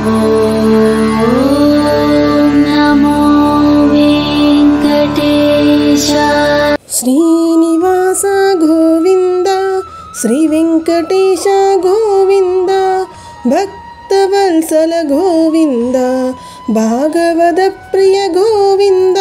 नमो वेङ्कटेश శ్రీనివాస గోవింద శ్రీ వెంకటేశ గోవింద భక్తవత్సల గోవింద ഭാഗവത പ്രിയ ഗോവിന്ദ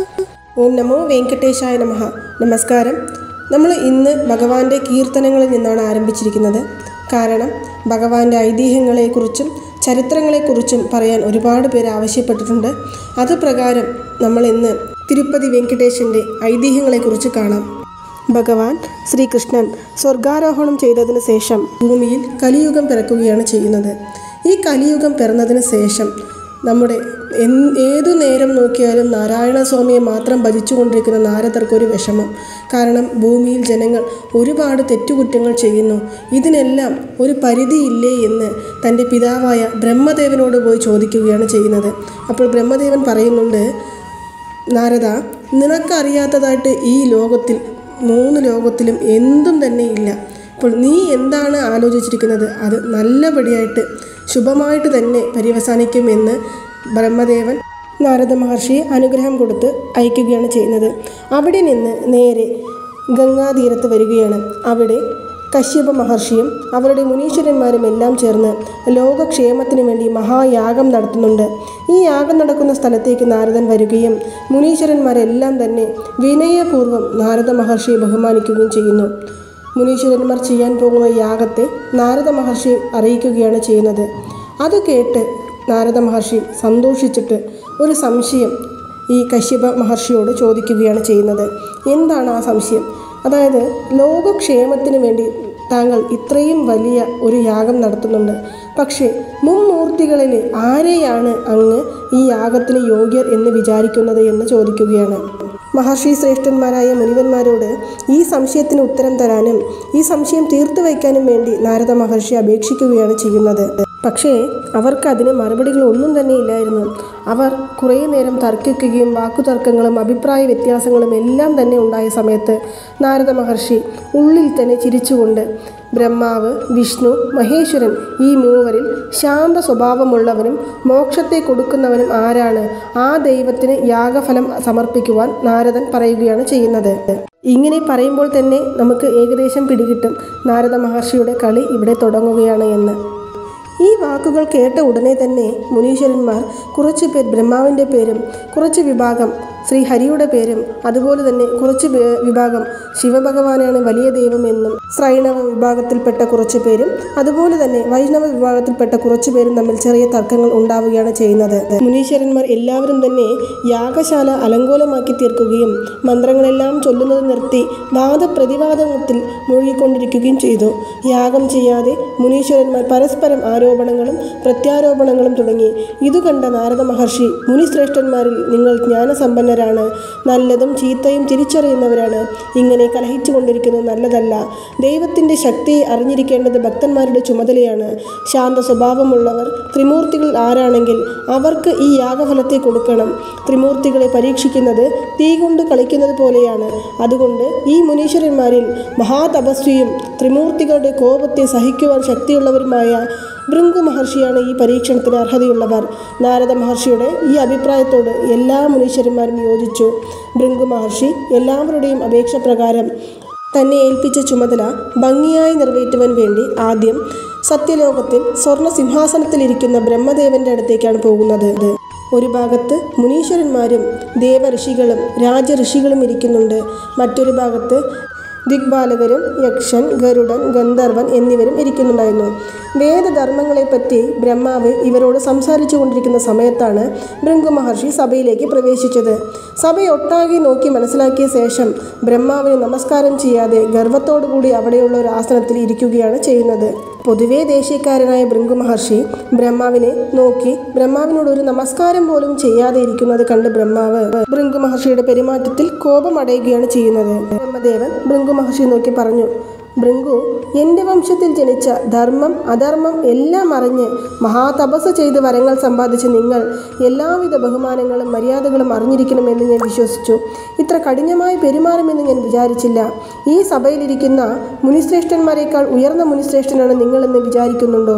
ഓം നമോ വെങ്കടേശായ നമ നമസ്കാരം നമ്മൾ ഇന്ന് ഭഗവാന്റെ കീർത്തനങ്ങളിൽ നിന്നാണ് ആരംഭിച്ചിരിക്കുന്നത് കാരണം ഭഗവാന്റെ ഐതിഹ്യങ്ങളെക്കുറിച്ചും ചരിത്രങ്ങളെക്കുറിച്ചും പറയാൻ ഒരുപാട് പേര് ആവശ്യപ്പെട്ടിട്ടുണ്ട് അത് പ്രകാരം നമ്മൾ ഇന്ന് തിരുപ്പതി വെങ്കടേശൻ്റെ ഐതിഹ്യങ്ങളെക്കുറിച്ച് കാണാം ഭഗവാൻ ശ്രീകൃഷ്ണൻ സ്വർഗാരോഹണം ചെയ്തതിന് ശേഷം ഭൂമിയിൽ കലിയുഗം പിറക്കുകയാണ് ചെയ്യുന്നത് ഈ കലിയുഗം പിറന്നതിന് ശേഷം നമ്മുടെ എൻ- ഏതു നേരം നോക്കിയാലും നാരായണ സ്വാമിയെ മാത്രം ഭജിച്ചുകൊണ്ടിരിക്കുന്ന നാരദർക്കൊരു വിഷമം കാരണം ഭൂമിയിൽ ജനങ്ങൾ ഒരുപാട് തെറ്റുകുറ്റങ്ങൾ ചെയ്യുന്നു ഇതിനെല്ലാം ഒരു പരിധിയില്ലേ എന്ന് തൻ്റെ പിതാവായ ബ്രഹ്മദേവനോട് പോയി ചോദിക്കുകയാണ് ചെയ്യുന്നത് അപ്പോൾ ബ്രഹ്മദേവൻ പറയുന്നുണ്ട് നാരദ നിനക്കറിയാത്തതായിട്ട് ഈ ലോകത്തിൽ മൂന്ന് ലോകത്തിലും എന്തും തന്നെ ഇല്ല അപ്പോൾ നീ എന്താണ് ആലോചിച്ചിരിക്കുന്നത് അത് നല്ലപടിയായിട്ട് ശുഭമായിട്ട് തന്നെ പര്യവസാനിക്കുമെന്ന് ബ്രഹ്മദേവൻ നാരദ മഹർഷിയെ അനുഗ്രഹം കൊടുത്ത് അയക്കുകയാണ് ചെയ്യുന്നത് അവിടെ നിന്ന് നേരെ ഗംഗാതീരത്ത് വരികയാണ് അവിടെ കശ്യപ മഹർഷിയും അവരുടെ മുനീശ്വരന്മാരും എല്ലാം ചേർന്ന് ലോകക്ഷേമത്തിനു വേണ്ടി മഹായാഗം നടത്തുന്നുണ്ട് ഈ യാഗം നടക്കുന്ന സ്ഥലത്തേക്ക് നാരദൻ വരികയും മുനീശ്വരന്മാരെല്ലാം തന്നെ വിനയപൂർവ്വം നാരദ മഹർഷിയെ ബഹുമാനിക്കുകയും ചെയ്യുന്നു മുനീശ്വരന്മാർ ചെയ്യാൻ പോകുന്ന യാഗത്തെ നാരദ മഹർഷി അറിയിക്കുകയാണ് ചെയ്യുന്നത് അത് കേട്ട് നാരദ മഹർഷി സന്തോഷിച്ചിട്ട് ഒരു സംശയം ഈ കശ്യപ മഹർഷിയോട് ചോദിക്കുകയാണ് ചെയ്യുന്നത് എന്താണ് ആ സംശയം അതായത് ലോകക്ഷേമത്തിന് വേണ്ടി താങ്കൾ ഇത്രയും വലിയ ഒരു യാഗം നടത്തുന്നുണ്ട് പക്ഷേ മുമ്മൂർത്തികളിൽ ആരെയാണ് അങ്ങ് ഈ യാഗത്തിന് യോഗ്യർ എന്ന് വിചാരിക്കുന്നത് എന്ന് ചോദിക്കുകയാണ് മഹർഷി ശ്രേഷ്ഠന്മാരായ മുനിവന്മാരോട് ഈ സംശയത്തിന് ഉത്തരം തരാനും ഈ സംശയം തീർത്തു വയ്ക്കാനും വേണ്ടി നാരദ മഹർഷി അപേക്ഷിക്കുകയാണ് ചെയ്യുന്നത് പക്ഷേ അവർക്ക് അതിന് മറുപടികൾ ഒന്നും തന്നെ ഇല്ലായിരുന്നു അവർ കുറേ നേരം തർക്കിക്കുകയും വാക്കുതർക്കങ്ങളും അഭിപ്രായ വ്യത്യാസങ്ങളും എല്ലാം തന്നെ ഉണ്ടായ സമയത്ത് നാരദ മഹർഷി ഉള്ളിൽ തന്നെ ചിരിച്ചുകൊണ്ട് ബ്രഹ്മാവ് വിഷ്ണു മഹേശ്വരൻ ഈ മൂവരിൽ ശാന്ത സ്വഭാവമുള്ളവനും മോക്ഷത്തെ കൊടുക്കുന്നവനും ആരാണ് ആ ദൈവത്തിന് യാഗഫലം സമർപ്പിക്കുവാൻ നാരദൻ പറയുകയാണ് ചെയ്യുന്നത് ഇങ്ങനെ പറയുമ്പോൾ തന്നെ നമുക്ക് ഏകദേശം പിടികിട്ടും നാരദ മഹർഷിയുടെ കളി ഇവിടെ തുടങ്ങുകയാണ് എന്ന് ഈ വാക്കുകൾ കേട്ട ഉടനെ തന്നെ മുനീശ്വരന്മാർ കുറച്ചു പേർ ബ്രഹ്മാവിൻ്റെ പേരും കുറച്ച് വിഭാഗം ശ്രീ ഹരിയുടെ പേരും അതുപോലെ തന്നെ കുറച്ച് പേ- വിഭാഗം ശിവഭഗവാനാണ് വലിയ ദൈവമെന്നും ശ്രൈണവ വിഭാഗത്തിൽപ്പെട്ട കുറച്ച് പേരും അതുപോലെ തന്നെ വൈഷ്ണവ വിഭാഗത്തിൽപ്പെട്ട കുറച്ച് പേരും തമ്മിൽ ചെറിയ തർക്കങ്ങൾ ഉണ്ടാവുകയാണ് ചെയ്യുന്നത് മുനീശ്വരന്മാർ എല്ലാവരും തന്നെ യാഗശാല അലങ്കോലമാക്കി തീർക്കുകയും മന്ത്രങ്ങളെല്ലാം ചൊല്ലുന്നത് നിർത്തി വാദപ്രതിവാദത്തിൽ മുഴുകിക്കൊണ്ടിരിക്കുകയും ചെയ്തു യാഗം ചെയ്യാതെ മുനീശ്വരന്മാർ പരസ്പരം ആരോപണങ്ങളും പ്രത്യാരോപണങ്ങളും തുടങ്ങി ഇതു കണ്ട നാരദ മഹർഷി മുനിശ്രേഷ്ഠന്മാരിൽ നിങ്ങൾ ജ്ഞാനസമ്പന്നരാണ് നല്ലതും ചീത്തയും തിരിച്ചറിയുന്നവരാണ് ഇങ്ങനെ കലഹിച്ചു കൊണ്ടിരിക്കുന്നത് നല്ലതല്ല ദൈവത്തിൻ്റെ ശക്തിയെ അറിഞ്ഞിരിക്കേണ്ടത് ഭക്തന്മാരുടെ ചുമതലയാണ് ശാന്ത സ്വഭാവമുള്ളവർ ത്രിമൂർത്തികൾ ആരാണെങ്കിൽ അവർക്ക് ഈ യാഗഫലത്തെ കൊടുക്കണം ത്രിമൂർത്തികളെ പരീക്ഷിക്കുന്നത് തീ കൊണ്ട് കളിക്കുന്നത് പോലെയാണ് അതുകൊണ്ട് ഈ മുനീശ്വരന്മാരിൽ മഹാതപസ്വിയും ത്രിമൂർത്തികളുടെ കോപത്തെ സഹിക്കുവാൻ ശക്തിയുള്ളവരുമായ ഭൃങ്കു മഹർഷിയാണ് ഈ പരീക്ഷണത്തിന് അർഹതയുള്ളവർ നാരദ മഹർഷിയുടെ ഈ അഭിപ്രായത്തോട് എല്ലാ മുനീശ്വരന്മാരും യോജിച്ചു ഭൃങ്കു മഹർഷി എല്ലാവരുടെയും അപേക്ഷ പ്രകാരം തന്നെ ഏൽപ്പിച്ച ചുമതല ഭംഗിയായി നിറവേറ്റുവാൻ വേണ്ടി ആദ്യം സത്യലോകത്തിൽ സ്വർണ്ണ സിംഹാസനത്തിലിരിക്കുന്ന ബ്രഹ്മദേവന്റെ അടുത്തേക്കാണ് പോകുന്നത് ഒരു ഭാഗത്ത് മുനീശ്വരന്മാരും ദേവഋഷികളും രാജഋഷികളും ഇരിക്കുന്നുണ്ട് മറ്റൊരു ഭാഗത്ത് ദിഗ്ബാലകരും യക്ഷൻ ഗരുഡൻ ഗന്ധർവൻ എന്നിവരും ഇരിക്കുന്നുണ്ടായിരുന്നു വേദധർമ്മങ്ങളെപ്പറ്റി ബ്രഹ്മാവ് ഇവരോട് സംസാരിച്ചു കൊണ്ടിരിക്കുന്ന സമയത്താണ് ഭൃങ്കു മഹർഷി സഭയിലേക്ക് പ്രവേശിച്ചത് സഭയൊട്ടാകെ നോക്കി മനസ്സിലാക്കിയ ശേഷം ബ്രഹ്മാവിന് നമസ്കാരം ചെയ്യാതെ ഗർവത്തോടുകൂടി അവിടെയുള്ള ഒരു ആസനത്തിൽ ഇരിക്കുകയാണ് ചെയ്യുന്നത് പൊതുവേ ദേശീയക്കാരനായ ഭൃങ്കു മഹർഷി ബ്രഹ്മാവിനെ നോക്കി ബ്രഹ്മാവിനോട് ഒരു നമസ്കാരം പോലും ചെയ്യാതെ ഇരിക്കുന്നത് കണ്ട് ബ്രഹ്മാവ് ഭൃങ്കു മഹർഷിയുടെ പെരുമാറ്റത്തിൽ കോപമടയുകയാണ് ചെയ്യുന്നത് ബ്രഹ്മദേവൻ ഭൃങ്കു മഹർഷി നോക്കി പറഞ്ഞു ഭൃങ്കു എൻ്റെ വംശത്തിൽ ജനിച്ച ധർമ്മം അധർമ്മം എല്ലാം അറിഞ്ഞ് മഹാതപസ് ചെയ്ത് വരങ്ങൾ സമ്പാദിച്ച നിങ്ങൾ എല്ലാവിധ ബഹുമാനങ്ങളും മര്യാദകളും അറിഞ്ഞിരിക്കണമെന്ന് ഞാൻ വിശ്വസിച്ചു ഇത്ര കഠിനമായി പെരുമാറുമെന്ന് ഞാൻ വിചാരിച്ചില്ല ഈ സഭയിലിരിക്കുന്ന മുനിശ്രേഷ്ഠന്മാരെക്കാൾ ഉയർന്ന മുനിശ്രേഷ്ഠനാണ് നിങ്ങളെന്ന് വിചാരിക്കുന്നുണ്ടോ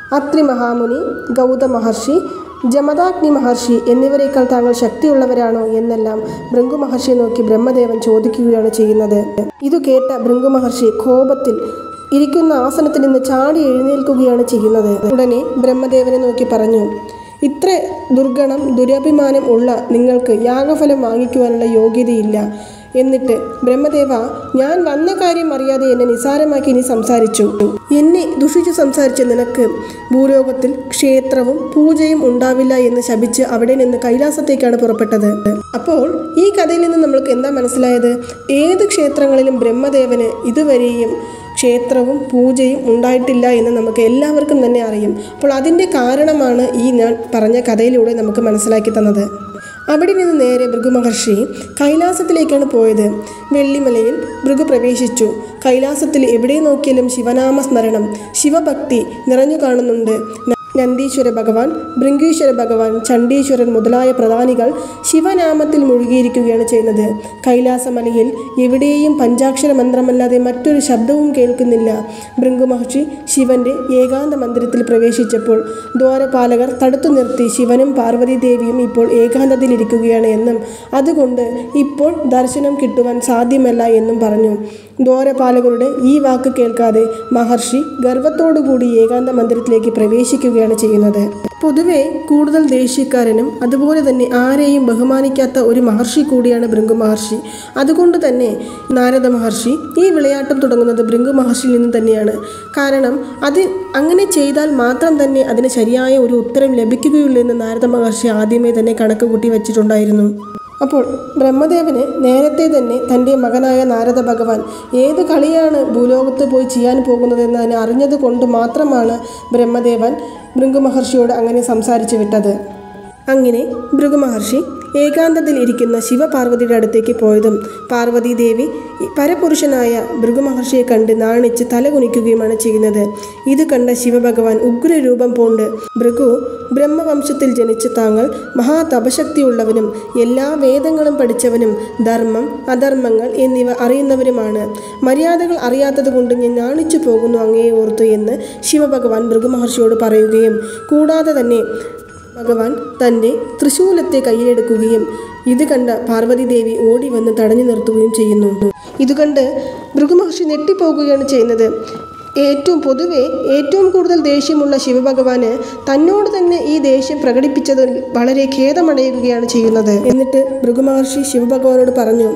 അത്രി മഹാമുനി ഗൗത മഹർഷി ജമദാഗ്നി മഹർഷി എന്നിവരെക്കാൾ താങ്കൾ ശക്തിയുള്ളവരാണോ എന്നെല്ലാം ഭൃങ്കു മഹർഷിയെ നോക്കി ബ്രഹ്മദേവൻ ചോദിക്കുകയാണ് ചെയ്യുന്നത് ഇത് കേട്ട ഭൃങ്കു മഹർഷി കോപത്തിൽ ഇരിക്കുന്ന ആസനത്തിൽ നിന്ന് ചാടി എഴുന്നേൽക്കുകയാണ് ചെയ്യുന്നത് ഉടനെ ബ്രഹ്മദേവനെ നോക്കി പറഞ്ഞു ഇത്ര ദുർഗണം ദുരഭിമാനം ഉള്ള നിങ്ങൾക്ക് യാഗഫലം വാങ്ങിക്കുവാനുള്ള യോഗ്യതയില്ല എന്നിട്ട് ബ്രഹ്മദേവ ഞാൻ വന്ന കാര്യം അറിയാതെ എന്നെ നിസാരമാക്കി നീ സംസാരിച്ചു എന്നെ ദുഷിച്ചു സംസാരിച്ച നിനക്ക് ഭൂലോകത്തിൽ ക്ഷേത്രവും പൂജയും ഉണ്ടാവില്ല എന്ന് ശപിച്ച് അവിടെ നിന്ന് കൈലാസത്തേക്കാണ് പുറപ്പെട്ടത് അപ്പോൾ ഈ കഥയിൽ നിന്ന് നമ്മൾക്ക് എന്താ മനസ്സിലായത് ഏത് ക്ഷേത്രങ്ങളിലും ബ്രഹ്മദേവന് ഇതുവരെയും ക്ഷേത്രവും പൂജയും ഉണ്ടായിട്ടില്ല എന്ന് നമുക്ക് എല്ലാവർക്കും തന്നെ അറിയും അപ്പോൾ അതിൻ്റെ കാരണമാണ് ഈ ഞാൻ പറഞ്ഞ കഥയിലൂടെ നമുക്ക് മനസ്സിലാക്കി തന്നത് അവിടെ നിന്ന് നേരെ ഭൃഗുമഹർഷി കൈലാസത്തിലേക്കാണ് പോയത് വെള്ളിമലയിൽ ഭൃഗു പ്രവേശിച്ചു കൈലാസത്തിൽ എവിടെ നോക്കിയാലും ശിവനാമ സ്മരണം ശിവഭക്തി നിറഞ്ഞു കാണുന്നുണ്ട് നന്ദീശ്വര ഭഗവാൻ ഭൃംഗീശ്വര ഭഗവാൻ ചണ്ഡീശ്വരൻ മുതലായ പ്രധാനികൾ ശിവനാമത്തിൽ മുഴുകിയിരിക്കുകയാണ് ചെയ്യുന്നത് കൈലാസമലയിൽ എവിടെയും പഞ്ചാക്ഷര മന്ത്രമല്ലാതെ മറ്റൊരു ശബ്ദവും കേൾക്കുന്നില്ല ഭൃങ്കു മഹർഷി ശിവന്റെ ഏകാന്ത മന്ദിരത്തിൽ പ്രവേശിച്ചപ്പോൾ ദ്വാരപാലകർ തടുത്തു നിർത്തി ശിവനും പാർവതി ദേവിയും ഇപ്പോൾ ഏകാന്തതയിലിരിക്കുകയാണ് എന്നും അതുകൊണ്ട് ഇപ്പോൾ ദർശനം കിട്ടുവാൻ സാധ്യമല്ല എന്നും പറഞ്ഞു ദ്വാരപാലകരുടെ ഈ വാക്ക് കേൾക്കാതെ മഹർഷി ഗർവത്തോടുകൂടി ഏകാന്ത മന്ദിരത്തിലേക്ക് പ്രവേശിക്കുകയാണ് ചെയ്യുന്നത് പൊതുവെ കൂടുതൽ ദേഷ്യക്കാരനും അതുപോലെ തന്നെ ആരെയും ബഹുമാനിക്കാത്ത ഒരു മഹർഷി കൂടിയാണ് ഭൃങ്കു മഹർഷി അതുകൊണ്ട് തന്നെ നാരദ മഹർഷി ഈ വിളയാട്ടം തുടങ്ങുന്നത് ഭൃങ്കു മഹർഷിയിൽ നിന്ന് തന്നെയാണ് കാരണം അത് അങ്ങനെ ചെയ്താൽ മാത്രം തന്നെ അതിന് ശരിയായ ഒരു ഉത്തരം ലഭിക്കുകയുള്ളൂ എന്ന് നാരദ മഹർഷി ആദ്യമേ തന്നെ കണക്ക് കൂട്ടി വച്ചിട്ടുണ്ടായിരുന്നു അപ്പോൾ ബ്രഹ്മദേവന് നേരത്തെ തന്നെ തൻ്റെ മകനായ നാരദ ഭഗവാൻ ഏത് കളിയാണ് ഭൂലോകത്ത് പോയി ചെയ്യാൻ പോകുന്നതെന്ന് അതിനെ അറിഞ്ഞത് കൊണ്ട് മാത്രമാണ് ബ്രഹ്മദേവൻ ഭൃങ്കു മഹർഷിയോട് അങ്ങനെ സംസാരിച്ചു വിട്ടത് അങ്ങനെ ഭൃഗു മഹർഷി ഏകാന്തത്തിൽ ഇരിക്കുന്ന ശിവപാർവതിയുടെ അടുത്തേക്ക് പോയതും പാർവതി ദേവി പരപുരുഷനായ ഭൃഗു മഹർഷിയെ കണ്ട് നാണിച്ച് തലകുനിക്കുകയുമാണ് ചെയ്യുന്നത് ഇത് കണ്ട ശിവഭഗവാൻ ഉഗ്രരൂപം പൂണ്ട് ഭൃഗു ബ്രഹ്മവംശത്തിൽ ജനിച്ച താങ്കൾ മഹാതപശക്തിയുള്ളവനും എല്ലാ വേദങ്ങളും പഠിച്ചവനും ധർമ്മം അധർമ്മങ്ങൾ എന്നിവ അറിയുന്നവരുമാണ് മര്യാദകൾ അറിയാത്തതുകൊണ്ട് ഞാൻ നാണിച്ചു പോകുന്നു അങ്ങയെ ഓർത്തു എന്ന് ശിവഭഗവാൻ ഭൃഗു മഹർഷിയോട് പറയുകയും കൂടാതെ തന്നെ ഭഗവാൻ തൻ്റെ തൃശൂലത്തെ കയ്യിലെടുക്കുകയും ഇത് കണ്ട പാർവതി ദേവി ഓടി വന്ന് തടഞ്ഞു നിർത്തുകയും ചെയ്യുന്നു ഇത് കണ്ട് ഭൃഗുമഹർഷി ഞെട്ടിപ്പോകുകയാണ് ചെയ്യുന്നത് ഏറ്റവും പൊതുവെ ഏറ്റവും കൂടുതൽ ദേഷ്യമുള്ള ശിവഭഗവാന് തന്നോട് തന്നെ ഈ ദേഷ്യം പ്രകടിപ്പിച്ചതിൽ വളരെ ഖേദമടയുകയാണ് ചെയ്യുന്നത് എന്നിട്ട് ഭൃഗുമഹർഷി ശിവഭഗവാനോട് പറഞ്ഞു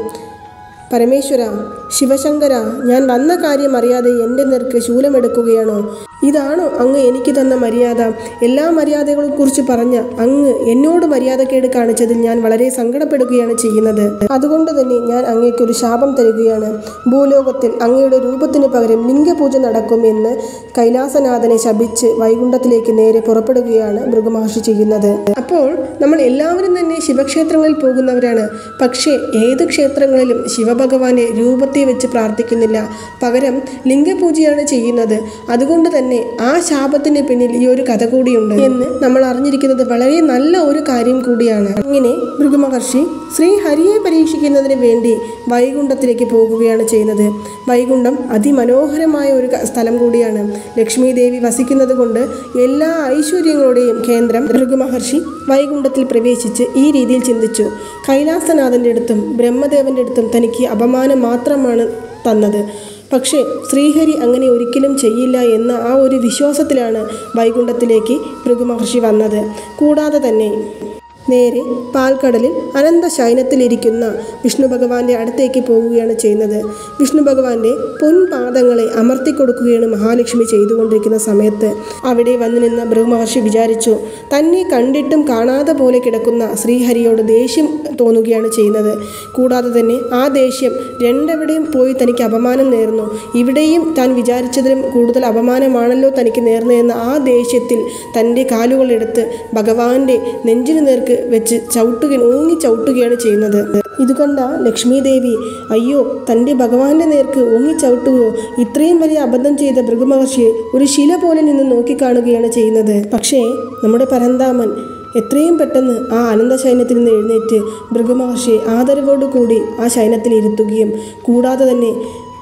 പരമേശ്വര ശിവശങ്കര ഞാൻ വന്ന കാര്യം അറിയാതെ എൻ്റെ നേർക്ക് ശൂലമെടുക്കുകയാണോ ഇതാണോ അങ്ങ് എനിക്ക് തന്ന മര്യാദ എല്ലാ മര്യാദകളെ കുറിച്ച് പറഞ്ഞ അങ്ങ് എന്നോട് മര്യാദക്കേട് കാണിച്ചതിൽ ഞാൻ വളരെ സങ്കടപ്പെടുകയാണ് ചെയ്യുന്നത് അതുകൊണ്ട് തന്നെ ഞാൻ അങ്ങേക്കൊരു ശാപം തരികയാണ് ഭൂലോകത്തിൽ അങ്ങയുടെ രൂപത്തിന് പകരം ലിംഗപൂജ നടക്കുമെന്ന് കൈലാസനാഥനെ ശപിച്ച് വൈകുണ്ഠത്തിലേക്ക് നേരെ പുറപ്പെടുകയാണ് ഭൃഗുമഹർഷി ചെയ്യുന്നത് അപ്പോൾ നമ്മൾ എല്ലാവരും തന്നെ ശിവക്ഷേത്രങ്ങളിൽ പോകുന്നവരാണ് പക്ഷേ ഏത് ക്ഷേത്രങ്ങളിലും ശിവഭഗവാന്റെ രൂപത്തെ വെച്ച് പ്രാർത്ഥിക്കുന്നില്ല പകരം ലിംഗപൂജയാണ് ചെയ്യുന്നത് അതുകൊണ്ട് തന്നെ ആ ശാപത്തിന് പിന്നിൽ ഈ ഒരു കഥ കൂടിയുണ്ട് എന്ന് നമ്മൾ അറിഞ്ഞിരിക്കുന്നത് വളരെ നല്ല ഒരു കാര്യം കൂടിയാണ് ഇങ്ങനെ ഭൃഗുമഹർഷി ശ്രീ ഹരിയെ പരീക്ഷിക്കുന്നതിന് വേണ്ടി വൈകുണ്ഠത്തിലേക്ക് പോകുകയാണ് ചെയ്യുന്നത് വൈകുണ്ഠം അതിമനോഹരമായ ഒരു ക- സ്ഥലം കൂടിയാണ് ലക്ഷ്മി ദേവി വസിക്കുന്നത് കൊണ്ട് എല്ലാ ഐശ്വര്യങ്ങളുടെയും കേന്ദ്രം ഭൃഗുമഹർഷി വൈകുണ്ഠത്തിൽ പ്രവേശിച്ച് ഈ രീതിയിൽ ചിന്തിച്ചു കൈലാസനാഥൻ്റെ അടുത്തും ബ്രഹ്മദേവന്റെ അടുത്തും തനിക്ക് അപമാനം മാത്രമാണ് തന്നത് പക്ഷേ ശ്രീഹരി അങ്ങനെ ഒരിക്കലും ചെയ്യില്ല എന്ന ആ ഒരു വിശ്വാസത്തിലാണ് വൈകുണ്ഠത്തിലേക്ക് ഭൃഗുമഹർഷി വന്നത് കൂടാതെ തന്നെ നേരെ പാൽക്കടലിൽ അനന്ത ശയനത്തിലിരിക്കുന്ന വിഷ്ണു ഭഗവാന്റെ അടുത്തേക്ക് പോവുകയാണ് ചെയ്യുന്നത് വിഷ്ണു ഭഗവാന്റെ പൊൻപാദങ്ങളെ അമർത്തി കൊടുക്കുകയാണ് മഹാലക്ഷ്മി ചെയ്തുകൊണ്ടിരിക്കുന്ന സമയത്ത് അവിടെ വന്നു നിന്ന ബ്രഹ്മഹർഷി വിചാരിച്ചു തന്നെ കണ്ടിട്ടും കാണാതെ പോലെ കിടക്കുന്ന ശ്രീഹരിയോട് ദേഷ്യം തോന്നുകയാണ് ചെയ്യുന്നത് കൂടാതെ തന്നെ ആ ദേഷ്യം രണ്ടെവിടെയും പോയി തനിക്ക് അപമാനം നേർന്നു ഇവിടെയും താൻ വിചാരിച്ചതിലും കൂടുതൽ അപമാനമാണല്ലോ തനിക്ക് നേർന്നതെന്ന ആ ദേഷ്യത്തിൽ തൻ്റെ കാലുകളെടുത്ത് ഭഗവാന്റെ നെഞ്ചിനു നേർക്ക് വെച്ച് ചവിട്ടുക ഊങ്ങി ചവിട്ടുകയാണ് ചെയ്യുന്നത് ഇത് കണ്ട ലക്ഷ്മി ദേവി അയ്യോ തൻ്റെ ഭഗവാന്റെ നേർക്ക് ഊങ്ങി ചവിട്ടുകയോ ഇത്രയും വലിയ അബദ്ധം ചെയ്ത ഭൃഗുമഹർഷിയെ ഒരു ശില പോലെ നിന്ന് നോക്കിക്കാണുകയാണ് ചെയ്യുന്നത് പക്ഷേ നമ്മുടെ പരന്താമൻ എത്രയും പെട്ടെന്ന് ആ അനന്ത ശയനത്തിൽ നിന്ന് എഴുന്നേറ്റ് ഭൃഗുമഹർഷിയെ ആദരവോടുകൂടി ആ ശയനത്തിൽ ഇരുത്തുകയും കൂടാതെ തന്നെ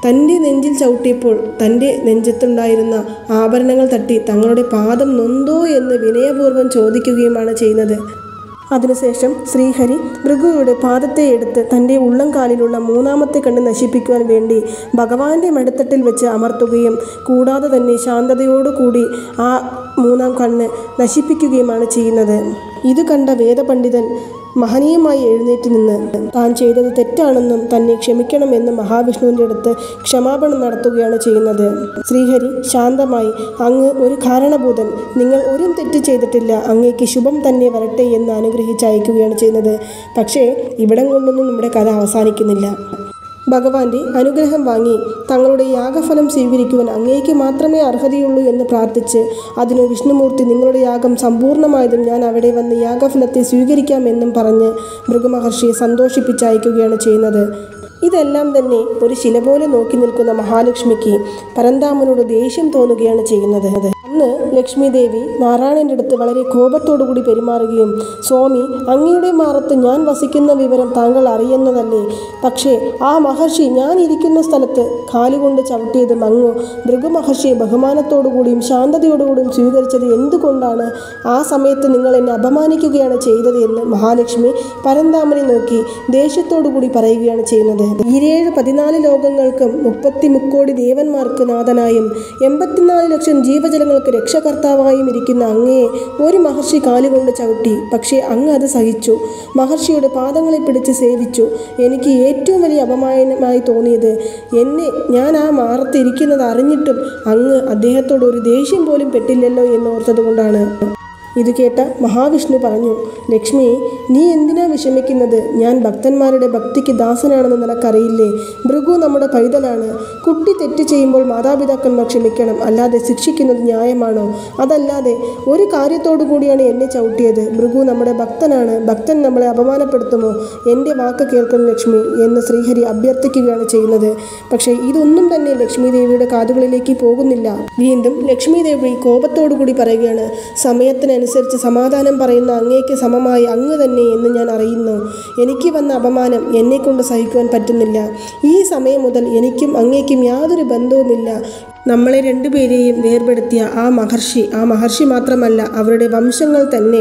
തൻ്റെ നെഞ്ചിൽ ചവിട്ടിയപ്പോൾ തൻ്റെ നെഞ്ചത്തുണ്ടായിരുന്ന ആഭരണങ്ങൾ തട്ടി തങ്ങളുടെ പാദം നൊന്തോ എന്ന് വിനയപൂർവ്വം ചോദിക്കുകയുമാണ് ചെയ്യുന്നത് അതിനുശേഷം ശ്രീഹരി ഭൃഗുയുടെ പാദത്തെ എടുത്ത് തൻ്റെ ഉള്ളംകാലിലുള്ള മൂന്നാമത്തെ കണ്ണ് നശിപ്പിക്കുവാൻ വേണ്ടി ഭഗവാന്റെ മടിത്തട്ടിൽ വെച്ച് അമർത്തുകയും കൂടാതെ തന്നെ ശാന്തതയോടുകൂടി ആ മൂന്നാം കണ്ണ് നശിപ്പിക്കുകയുമാണ് ചെയ്യുന്നത് ഇത് കണ്ട വേദപണ്ഡിതൻ മഹനീയമായി എഴുന്നേറ്റ് നിന്ന് താൻ ചെയ്തത് തെറ്റാണെന്നും തന്നെ ക്ഷമിക്കണമെന്നും മഹാവിഷ്ണുവിൻ്റെ അടുത്ത് ക്ഷമാപണം നടത്തുകയാണ് ചെയ്യുന്നത് ശ്രീഹരി ശാന്തമായി അങ്ങ് ഒരു കാരണഭൂതൻ നിങ്ങൾ ഒരു തെറ്റ് ചെയ്തിട്ടില്ല അങ്ങേക്ക് ശുഭം തന്നെ വരട്ടെ എന്ന് അനുഗ്രഹിച്ച് അയക്കുകയാണ് ചെയ്യുന്നത് പക്ഷേ ഇവിടം കൊണ്ടൊന്നും നമ്മുടെ കഥ അവസാനിക്കുന്നില്ല ഭഗവാന്റെ അനുഗ്രഹം വാങ്ങി തങ്ങളുടെ യാഗഫലം സ്വീകരിക്കുവാൻ അങ്ങേക്ക് മാത്രമേ അർഹതയുള്ളൂ എന്ന് പ്രാർത്ഥിച്ച് അതിന് വിഷ്ണുമൂർത്തി നിങ്ങളുടെ യാഗം സമ്പൂർണ്ണമായതും ഞാൻ അവിടെ വന്ന് യാഗഫലത്തെ സ്വീകരിക്കാമെന്നും പറഞ്ഞ് മൃഗമഹർഷിയെ സന്തോഷിപ്പിച്ചയക്കുകയാണ് ചെയ്യുന്നത് ഇതെല്ലാം തന്നെ ഒരു ശില പോലെ നോക്കി നിൽക്കുന്ന മഹാലക്ഷ്മിക്ക് പരന്താമനോട് ദേഷ്യം തോന്നുകയാണ് ചെയ്യുന്നത് അന്ന് ലക്ഷ്മി ദേവി നാരായണൻ്റെ അടുത്ത് വളരെ കോപത്തോടുകൂടി പെരുമാറുകയും സ്വാമി അങ്ങയുടെ മാറത്ത് ഞാൻ വസിക്കുന്ന വിവരം താങ്കൾ അറിയുന്നതല്ലേ പക്ഷേ ആ മഹർഷി ഞാൻ ഇരിക്കുന്ന സ്ഥലത്ത് കാലുകൊണ്ട് ചവിട്ടിയതും അങ്ങ് ഭൃഗുമഹർഷിയെ ബഹുമാനത്തോടുകൂടിയും ശാന്തതയോടുകൂടിയും സ്വീകരിച്ചത് എന്തുകൊണ്ടാണ് ആ സമയത്ത് നിങ്ങൾ എന്നെ അപമാനിക്കുകയാണ് ചെയ്തത് എന്ന് മഹാലക്ഷ്മി പരന്താമനെ നോക്കി ദേഷ്യത്തോടുകൂടി പറയുകയാണ് ചെയ്യുന്നത് ഈരേഴ് പതിനാല് ലോകങ്ങൾക്കും മുപ്പത്തി മുക്കോടി ദേവന്മാർക്ക് നാഥനായും എൺപത്തിനാല് ലക്ഷം ജീവജലങ്ങൾക്ക് രക്ഷകർത്താവായും ഇരിക്കുന്ന അങ്ങയെ ഒരു മഹർഷി കാലുകൊണ്ട് ചവിട്ടി പക്ഷേ അങ്ങ് അത് സഹിച്ചു മഹർഷിയുടെ പാദങ്ങളെ പിടിച്ച് സേവിച്ചു എനിക്ക് ഏറ്റവും വലിയ അപമാനമായി തോന്നിയത് എന്നെ ഞാൻ ആ മാറത്ത് ഇരിക്കുന്നത് അറിഞ്ഞിട്ടും അങ്ങ് അദ്ദേഹത്തോട് ഒരു ദേഷ്യം പോലും പെട്ടില്ലല്ലോ എന്ന് ഓർത്തതുകൊണ്ടാണ് ഇത് കേട്ട മഹാവിഷ്ണു പറഞ്ഞു ലക്ഷ്മി നീ എന്തിനാ വിഷമിക്കുന്നത് ഞാൻ ഭക്തന്മാരുടെ ഭക്തിക്ക് ദാസനാണെന്ന് നിനക്കറിയില്ലേ ഭൃഗു നമ്മുടെ പൈതലാണ് കുട്ടി തെറ്റ് ചെയ്യുമ്പോൾ മാതാപിതാക്കന്മാർ ക്ഷമിക്കണം അല്ലാതെ ശിക്ഷിക്കുന്നത് ന്യായമാണോ അതല്ലാതെ ഒരു കാര്യത്തോടു കൂടിയാണ് എന്നെ ചവിട്ടിയത് ഭൃഗു നമ്മുടെ ഭക്തനാണ് ഭക്തൻ നമ്മളെ അപമാനപ്പെടുത്തുമോ എൻ്റെ വാക്ക് കേൾക്കണം ലക്ഷ്മി എന്ന് ശ്രീഹരി അഭ്യർത്ഥിക്കുകയാണ് ചെയ്യുന്നത് പക്ഷേ ഇതൊന്നും തന്നെ ലക്ഷ്മി ദേവിയുടെ കാതുകളിലേക്ക് പോകുന്നില്ല വീണ്ടും ലക്ഷ്മി ദേവി കോപത്തോടുകൂടി പറയുകയാണ് സമയത്തിനനുസരിച്ച് സമാധാനം പറയുന്ന അങ്ങേക്ക് സമമായി അങ്ങ് തന്നെ എന്ന് ഞാൻ അറിയുന്നു എനിക്ക് വന്ന അപമാനം എന്നെക്കൊണ്ട് സഹിക്കുവാൻ പറ്റുന്നില്ല ഈ സമയം മുതൽ എനിക്കും അങ്ങേക്കും യാതൊരു ബന്ധവുമില്ല നമ്മളെ രണ്ടുപേരെയും വേർപെടുത്തിയ ആ മഹർഷി ആ മഹർഷി മാത്രമല്ല അവരുടെ വംശങ്ങൾ തന്നെ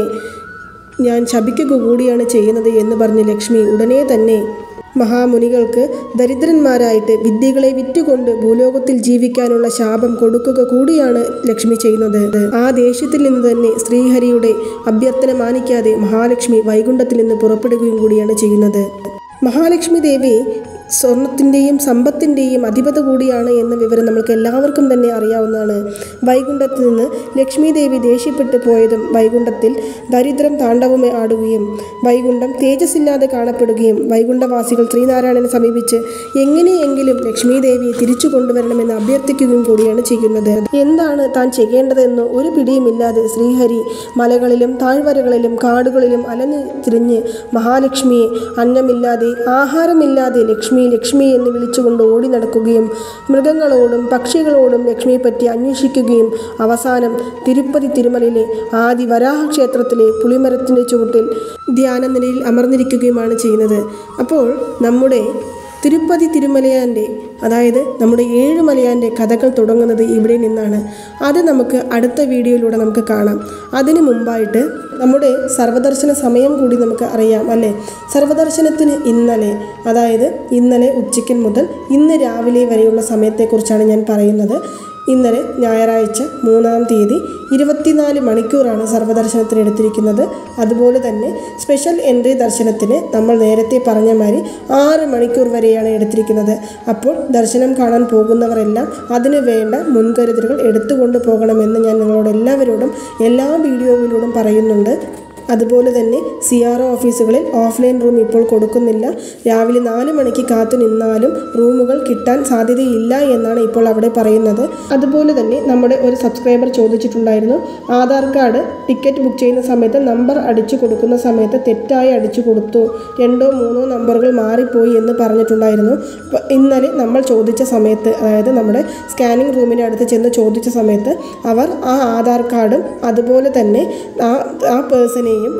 ഞാൻ ശപിക്കുക കൂടിയാണ് ചെയ്യുന്നത് എന്ന് പറഞ്ഞ് ലക്ഷ്മി ഉടനെ തന്നെ മഹാമുനികൾക്ക് ദരിദ്രന്മാരായിട്ട് വിദ്യകളെ വിറ്റുകൊണ്ട് ഭൂലോകത്തിൽ ജീവിക്കാനുള്ള ശാപം കൊടുക്കുക കൂടിയാണ് ലക്ഷ്മി ചെയ്യുന്നത് ആ ദേഷ്യത്തിൽ നിന്ന് തന്നെ ശ്രീഹരിയുടെ അഭ്യർത്ഥന മാനിക്കാതെ മഹാലക്ഷ്മി വൈകുണ്ഠത്തിൽ നിന്ന് പുറപ്പെടുകയും കൂടിയാണ് ചെയ്യുന്നത് മഹാലക്ഷ്മി ദേവി സ്വർണത്തിൻ്റെയും സമ്പത്തിൻ്റെയും അധിപത കൂടിയാണ് എന്ന വിവരം നമ്മൾക്ക് എല്ലാവർക്കും തന്നെ അറിയാവുന്നതാണ് വൈകുണ്ഠത്തിൽ നിന്ന് ലക്ഷ്മി ദേവി ദേഷ്യപ്പെട്ടു പോയതും വൈകുണ്ഠത്തിൽ ദരിദ്രം താണ്ഡവമേ ആടുകയും വൈകുണ്ഠം തേജസ്സില്ലാതെ കാണപ്പെടുകയും വൈകുണ്ഠവാസികൾ ശ്രീനാരായണനെ സമീപിച്ച് എങ്ങനെയെങ്കിലും ലക്ഷ്മി ദേവിയെ തിരിച്ചു കൊണ്ടുവരണമെന്ന് അഭ്യർത്ഥിക്കുകയും കൂടിയാണ് ചെയ്യുന്നത് എന്താണ് താൻ ചെയ്യേണ്ടതെന്ന് ഒരു പിടിയുമില്ലാതെ ശ്രീഹരി മലകളിലും താഴ്വരകളിലും കാടുകളിലും അലഞ്ഞു തിരിഞ്ഞ് മഹാലക്ഷ്മിയെ അന്നമില്ലാതെ ആഹാരമില്ലാതെ ലക്ഷ്മി ലക്ഷ്മി എന്ന് വിളിച്ചുകൊണ്ട് ഓടി നടക്കുകയും മൃഗങ്ങളോടും പക്ഷികളോടും ലക്ഷ്മിയെ പറ്റി അന്വേഷിക്കുകയും അവസാനം തിരുപ്പതി തിരുമലയിലെ ആദി വരാഹ ക്ഷേത്രത്തിലെ പുളിമരത്തിൻ്റെ ചുവട്ടിൽ ധ്യാന നിലയിൽ അമർന്നിരിക്കുകയുമാണ് ചെയ്യുന്നത് അപ്പോൾ നമ്മുടെ തിരുപ്പതി തിരുമലയാൻ്റെ അതായത് നമ്മുടെ ഏഴുമലയാൻ്റെ കഥകൾ തുടങ്ങുന്നത് ഇവിടെ നിന്നാണ് അത് നമുക്ക് അടുത്ത വീഡിയോയിലൂടെ നമുക്ക് കാണാം അതിനു മുമ്പായിട്ട് നമ്മുടെ സർവദർശന സമയം കൂടി നമുക്ക് അറിയാം അല്ലേ സർവദർശനത്തിന് ഇന്നലെ അതായത് ഇന്നലെ ഉച്ചയ്ക്കൻ മുതൽ ഇന്ന് രാവിലെ വരെയുള്ള സമയത്തെക്കുറിച്ചാണ് ഞാൻ പറയുന്നത് ഇന്നലെ ഞായറാഴ്ച മൂന്നാം തീയതി ഇരുപത്തിനാല് മണിക്കൂറാണ് സർവ്വദർശനത്തിന് എടുത്തിരിക്കുന്നത് അതുപോലെ തന്നെ സ്പെഷ്യൽ എൻട്രി ദർശനത്തിന് നമ്മൾ നേരത്തെ പറഞ്ഞ മാതിരി ആറ് മണിക്കൂർ വരെയാണ് എടുത്തിരിക്കുന്നത് അപ്പോൾ ദർശനം കാണാൻ പോകുന്നവരെല്ലാം അതിന് വേണ്ട മുൻകരുതലുകൾ എടുത്തുകൊണ്ട് പോകണമെന്ന് ഞാൻ നിങ്ങളോട് എല്ലാവരോടും എല്ലാ വീഡിയോയിലൂടെ പറയുന്നുണ്ട് അതുപോലെ തന്നെ സി ആർ ഒ ഓഫീസുകളിൽ ഓഫ്ലൈൻ റൂം ഇപ്പോൾ കൊടുക്കുന്നില്ല രാവിലെ നാല് മണിക്ക് കാത്തു നിന്നാലും റൂമുകൾ കിട്ടാൻ സാധ്യതയില്ല എന്നാണ് ഇപ്പോൾ അവിടെ പറയുന്നത് അതുപോലെ തന്നെ നമ്മുടെ ഒരു സബ്സ്ക്രൈബർ ചോദിച്ചിട്ടുണ്ടായിരുന്നു ആധാർ കാർഡ് ടിക്കറ്റ് ബുക്ക് ചെയ്യുന്ന സമയത്ത് നമ്പർ അടിച്ചു കൊടുക്കുന്ന സമയത്ത് തെറ്റായി അടിച്ചു കൊടുത്തു രണ്ടോ മൂന്നോ നമ്പറുകൾ മാറിപ്പോയി എന്ന് പറഞ്ഞിട്ടുണ്ടായിരുന്നു അപ്പോൾ ഇന്നലെ നമ്മൾ ചോദിച്ച സമയത്ത് അതായത് നമ്മുടെ സ്കാനിങ് റൂമിൻ്റെ അടുത്ത് ചെന്ന് ചോദിച്ച സമയത്ത് അവർ ആ ആധാർ കാർഡും അതുപോലെ തന്നെ ആ ആ പേഴ്സണെയും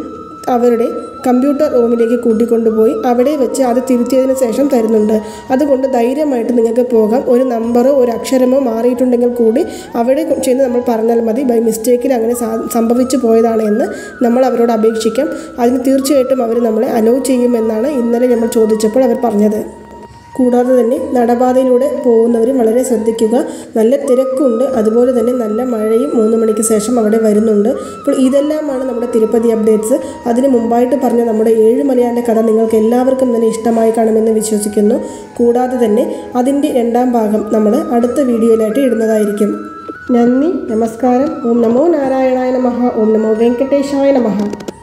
അവരുടെ കമ്പ്യൂട്ടർ റൂമിലേക്ക് കൂട്ടിക്കൊണ്ടുപോയി അവിടെ വെച്ച് അത് തിരുത്തിയതിന് ശേഷം തരുന്നുണ്ട് അതുകൊണ്ട് ധൈര്യമായിട്ട് നിങ്ങൾക്ക് പോകാം ഒരു നമ്പറോ ഒരു അക്ഷരമോ മാറിയിട്ടുണ്ടെങ്കിൽ കൂടി അവിടെ ചെന്ന് നമ്മൾ പറഞ്ഞാൽ മതി ബൈ മിസ്റ്റേക്കിൽ അങ്ങനെ സാ- സംഭവിച്ചു പോയതാണ് എന്ന് നമ്മൾ അവരോട് അപേക്ഷിക്കാം അതിന് തീർച്ചയായിട്ടും അവർ നമ്മളെ അലോ ചെയ്യുമെന്നാണ് ഇന്നലെ നമ്മൾ ചോദിച്ചപ്പോൾ അവർ പറഞ്ഞത് കൂടാതെ തന്നെ നടപാതയിലൂടെ പോകുന്നവരും വളരെ ശ്രദ്ധിക്കുക നല്ല തിരക്കുണ്ട് അതുപോലെ തന്നെ നല്ല മഴയും മൂന്ന് മണിക്ക് ശേഷം അവിടെ വരുന്നുണ്ട് അപ്പോൾ ഇതെല്ലാമാണ് നമ്മുടെ തിരുപ്പതി അപ്ഡേറ്റ്സ് അതിന് മുമ്പായിട്ട് പറഞ്ഞ നമ്മുടെ ഏഴുമലയാൻ്റെ കഥ നിങ്ങൾക്ക് എല്ലാവർക്കും തന്നെ ഇഷ്ടമായി കാണുമെന്ന് വിശ്വസിക്കുന്നു കൂടാതെ തന്നെ അതിൻ്റെ രണ്ടാം ഭാഗം നമ്മൾ അടുത്ത വീഡിയോയിലായിട്ട് ഇടുന്നതായിരിക്കും നന്ദി നമസ്കാരം ഓം നമോ നാരായണായ നമഃ ഓം നമോ വെങ്കടേശായ നമഃ